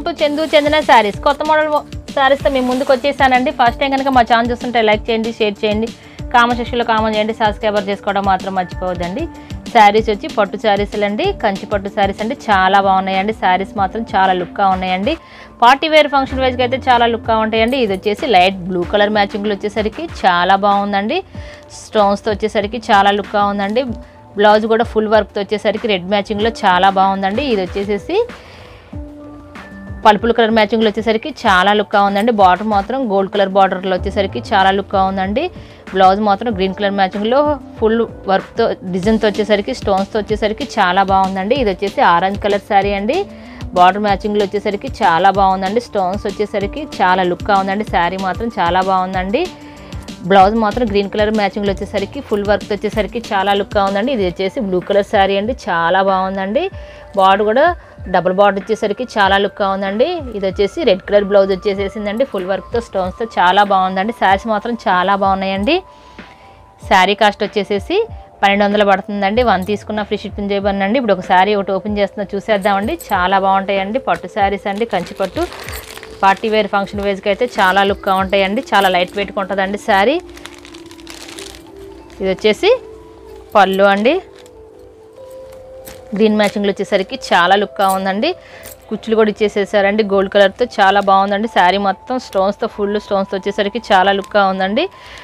to Chandu చందన శారీస్ కొత్త model శారీస్తో మేము ముందుకు వచ్చేసానండి ఫస్ట్ టైం కనుక మా ఛానల్ చూస్తుంటే లైక్ చేయండి షేర్ చేయండి కామెంట్ సెక్షన్లో కామెంట్ చేయండి సబ్స్క్రైబర్ చేసుకోవడం మాత్రం మర్చిపోవద్దండి శారీస్ వచ్చి పట్టు శారీస్లు అండి కంచి పట్టు శారీస్ అండి చాలా బాగున్నాయండి శారీస్ మాత్రం చాలా లుక్గా ఉన్నాయండి పార్టీ వేర్ ఫంక్షన్ వేజ్కి అయితే చాలా లుక్గా ఉంటాయండి ఇది వచ్చేసి లైట్ బ్లూ కలర్ మ్యాచింగ్లో వచ్చేసరికి చాలా బాగుందండి స్టోన్స్తో వచ్చేసరికి చాలా లుక్గా ఉందండి బ్లౌజ్ కూడా ఫుల్ వర్క్తో వచ్చేసరికి రెడ్ మ్యాచింగ్లో చాలా బాగుందండి ఇది వచ్చేసేసి పలుపుల కలర్ మ్యాచింగ్లో వచ్చేసరికి చాలా లుక్గా ఉందండి బార్డర్ మాత్రం గోల్డ్ కలర్ బార్డర్లో వచ్చేసరికి చాలా లుక్గా ఉందండి బ్లౌజ్ మాత్రం గ్రీన్ కలర్ మ్యాచింగ్లో ఫుల్ వర్క్తో డిజైన్తో వచ్చేసరికి స్టోన్స్తో వచ్చేసరికి చాలా బాగుందండి ఇది వచ్చేసి ఆరెంజ్ కలర్ శారీ అండి బార్డర్ మ్యాచింగ్లో వచ్చేసరికి చాలా బాగుందండి స్టోన్స్ వచ్చేసరికి చాలా లుక్గా ఉందండి శారీ మాత్రం చాలా బాగుందండి బ్లౌజ్ మాత్రం గ్రీన్ కలర్ మ్యాచింగ్లో వచ్చేసరికి ఫుల్ వర్క్ వచ్చేసరికి చాలా లుక్గా ఉందండి ఇది వచ్చేసి బ్లూ కలర్ శారీ అండి చాలా బాగుందండి బార్డర్ కూడా డబుల్ బార్డర్ వచ్చేసరికి చాలా లుక్గా ఉందండి ఇది వచ్చేసి రెడ్ కలర్ బ్లౌజ్ వచ్చేసేసిందండి ఫుల్ వర్క్తో స్టోన్స్తో చాలా బాగుందండి శారీస్ మాత్రం చాలా బాగున్నాయండి శారీ కాస్ట్ వచ్చేసేసి పన్నెండు వందలు పడుతుందండి వన్ తీసుకున్న ఫ్రీ షిప్పింగ్ చేయబడినండి ఇప్పుడు ఒక శారీ ఒకటి ఓపెన్ చేస్తున్నా చూసేద్దామండి చాలా బాగుంటాయండి పట్టు శారీస్ అండి కంచి పట్టు పార్టీ వేర్ ఫంక్షన్ వేజ్కి అయితే చాలా లుక్గా ఉంటాయండి చాలా లైట్ వెయిట్గా ఉంటుందండి శారీ ఇది వచ్చేసి పళ్ళు అండి గ్రీన్ మ్యాచింగ్లో వచ్చేసరికి చాలా లుక్గా ఉందండి కుచ్చులు కూడా ఇచ్చేసేసారండి గోల్డ్ కలర్తో చాలా బాగుందండి శారీ మొత్తం స్టోన్స్తో ఫుల్ స్టోన్స్తో వచ్చేసరికి చాలా లుక్గా ఉందండి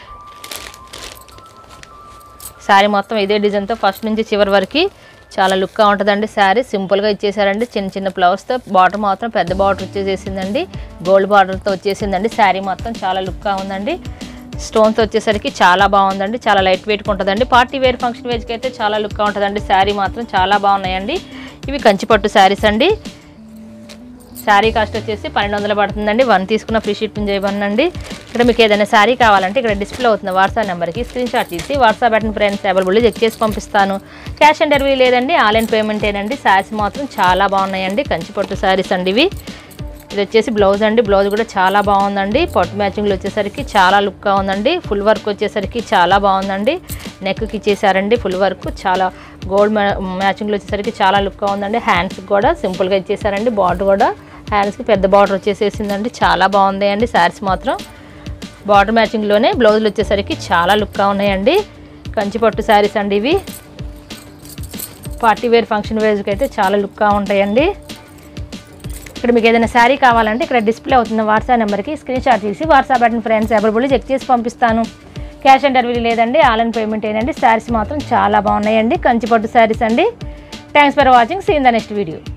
శారీ మొత్తం ఇదే డిజైన్తో ఫస్ట్ నుంచి చివరి వరకు చాలా లుక్గా ఉంటుందండి శారీ సింపుల్గా ఇచ్చేసారండి చిన్న చిన్న ఫ్లవర్స్తో బార్డర్ మాత్రం పెద్ద బార్డర్ వచ్చేసేసిందండి గోల్డ్ బార్డర్తో వచ్చేసిందండి శారీ మొత్తం చాలా లుక్గా ఉందండి స్టోన్స్ వచ్చేసరికి చాలా బాగుందండి చాలా లైట్ వెయిట్గా ఉంటుందండి పార్టీ వేర్ ఫంక్షన్ వేజ్కి అయితే చాలా లుక్గా ఉంటుందండి శారీ మాత్రం చాలా బాగున్నాయండి ఇవి కంచిపట్టు శారీస్ అండి శారీ కాస్ట్ వచ్చేసి పన్నెండు వందలు పడుతుందండి వన్ తీసుకున్న ఫ్రీ షిప్పింగ్ చేయబడినండి ఇక్కడ మీకు ఏదైనా శారీ కావాలంటే ఇక్కడ డిస్ప్లే అవుతుంది వాట్సాప్ నెంబర్కి స్క్రీన్ షాట్ తీసి WhatsApp button friends available check చేసి పంపిస్తాను క్యాష్ ఆన్ డెలివరీ లేదండి ఆన్లైన్ పేమెంటేనండి శారీస్ మాత్రం చాలా బాగున్నాయండి కంచిపట్టు శారీస్ అండి ఇవి ఇది వచ్చేసి బ్లౌజ్ అండి బ్లౌజ్ కూడా చాలా బాగుందండి పట్టు మ్యాచింగ్లో వచ్చేసరికి చాలా లుక్గా ఉందండి ఫుల్ వర్క్ వచ్చేసరికి చాలా బాగుందండి నెక్కి ఇచ్చేసారండి ఫుల్ వర్క్ చాలా గోల్డ్ మ్యాచింగ్లో వచ్చేసరికి చాలా లుక్గా ఉందండి హ్యాండ్స్కి కూడా సింపుల్గా ఇచ్చేసారండి బార్డర్ కూడా హ్యాండ్స్కి పెద్ద బార్డర్ వచ్చేసేసిందండి చాలా బాగుంది అండి శారీస్ మాత్రం బార్డర్ మ్యాచింగ్లోనే బ్లౌజులు వచ్చేసరికి చాలా లుక్గా ఉన్నాయండి కంచిపట్టు శారీస్ అండి ఇవి పార్టీ వేర్ ఫంక్షన్ వేర్కి అయితే చాలా లుక్గా ఉంటాయండి ఇక్కడ మీకు ఏదైనా శారీ కావాలంటే ఇక్కడ డిస్ప్లే అవుతున్న వాట్సాప్ నెంబర్కి స్క్రీన్ షాట్ తీసి WhatsApp button friends available check చేసి పంపిస్తాను క్యాష్ ఆన్ డెలివరీ లేదండి ఆన్లైన్ పేమెంట్ ఏనండి శారీస్ మాత్రం చాలా బాగున్నాయండి కంచిపట్టు శారీస్ అండి thanks for watching seen the next video